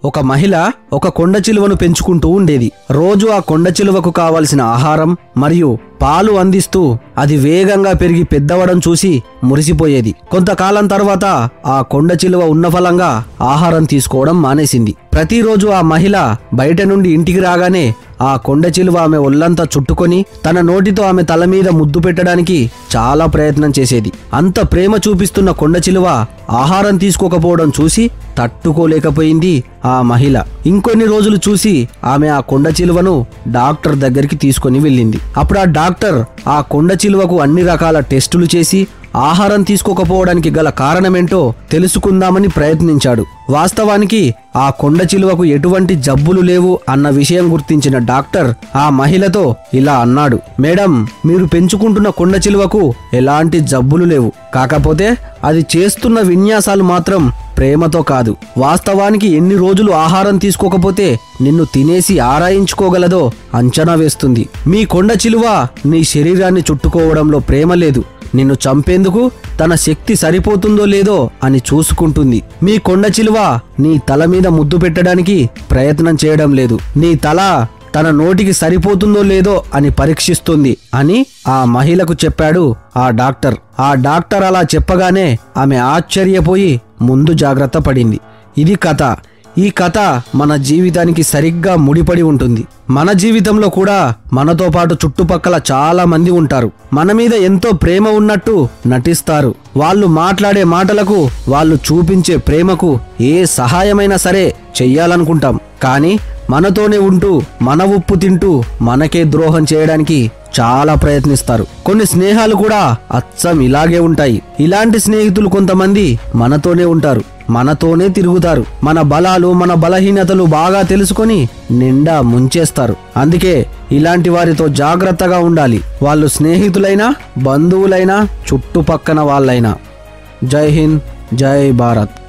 ఒక మహిళ ఒక కొండ చిలువను పెంచుకుంటూ ఉండేది రోజు ఆ కొండ చిలువకు కావలసిన ఆహారం మరియు పాలు అందిస్తూ అది వేగంగా పెరిగి పెద్దవడం చూసి మురిసిపోయేది కొంతకాలం తర్వాత ఆ కొండ చిలువ ఉన్న ఫలంగా ఆహారం తీసుకోవడం మానేసింది ప్రతిరోజు ఆ మహిళ బయట నుండి ఇంటికి రాగానే ఆ కొండ చిలువ ఆమె ఒళ్ళంతా చుట్టుకొని తన నోటితో ఆమె తల మీద ముద్దు పెట్టడానికి చాలా ప్రయత్నం చేసేది అంత ప్రేమ చూపిస్తున్న కొండ చిలువ ఆహారం తీసుకోకపోవడం చూసి తట్టుకోలేకపోయింది ఆ మహిళ ఇంకొన్ని రోజులు చూసి ఆమె ఆ కొండ చిలువను డాక్టర్ దగ్గరికి తీసుకొని వెళ్ళింది అప్పుడు ఆ డాక్టర్ ఆ కొండ చిలువకు అన్ని రకాల టెస్టులు చేసి ఆహారం తీసుకోకపోవడానికి గల కారణమేంటో తెలుసుకుందామని ప్రయత్నించాడు వాస్తవానికి ఆ కొండ చిలువకు ఎటువంటి జబ్బులు లేవు అన్న విషయం గుర్తించిన డాక్టర్ ఆ మహిళతో ఇలా అన్నాడు మేడం మీరు పెంచుకుంటున్న కొండ చిలువకు ఎలాంటి జబ్బులు లేవు కాకపోతే అది చేస్తున్న విన్యాసాలు మాత్రం ప్రేమతో కాదు వాస్తవానికి ఎన్ని రోజులు ఆహారం తీసుకోకపోతే నిన్ను తినేసి ఆరాయించుకోగలదో అంచనా వేస్తుంది మీ కొండ చిలువ నీ శరీరాన్ని చుట్టుకోవడంలో ప్రేమ లేదు నిన్ను చంపేందుకు తన శక్తి సరిపోతుందో లేదో అని చూసుకుంటుంది మీ కొండ చిలువ నీ తల మీద ముద్దు పెట్టడానికి ప్రయత్నం చేయడం లేదు నీ తల తన నోటికి సరిపోతుందో లేదో అని పరీక్షిస్తుంది అని ఆ మహిళకు చెప్పాడు ఆ డాక్టర్ ఆ డాక్టర్ అలా చెప్పగానే ఆమె ఆశ్చర్యపోయి ముందు జాగ్రత్త పడింది ఇది కథ ఈ కథ మన జీవితానికి సరిగ్గా ముడిపడి ఉంటుంది మన జీవితంలో కూడా మనతో పాటు చుట్టుపక్కల చాలా మంది ఉంటారు మన మీద ఎంతో ప్రేమ ఉన్నట్టు నటిస్తారు వాళ్ళు మాట్లాడే మాటలకు వాళ్ళు చూపించే ప్రేమకు ఏ సహాయమైనా సరే చెయ్యాలనుకుంటాం కానీ మనతోనే ఉంటూ మన ఉప్పు తింటూ మనకే ద్రోహం చేయడానికి చాలా ప్రయత్నిస్తారు కొన్ని స్నేహాలు కూడా అచ్చం ఇలాగే ఉంటాయి ఇలాంటి స్నేహితులు కొంతమంది మనతోనే ఉంటారు మనతోనే తిరుగుతారు మన బలాలు మన బలహీనతలు బాగా తెలుసుకొని నిండా ముంచేస్తారు అందుకే ఇలాంటి వారితో జాగ్రత్తగా ఉండాలి వాళ్ళు స్నేహితులైనా బంధువులైనా చుట్టుపక్కన వాళ్ళైనా జై హింద్ జై భారత్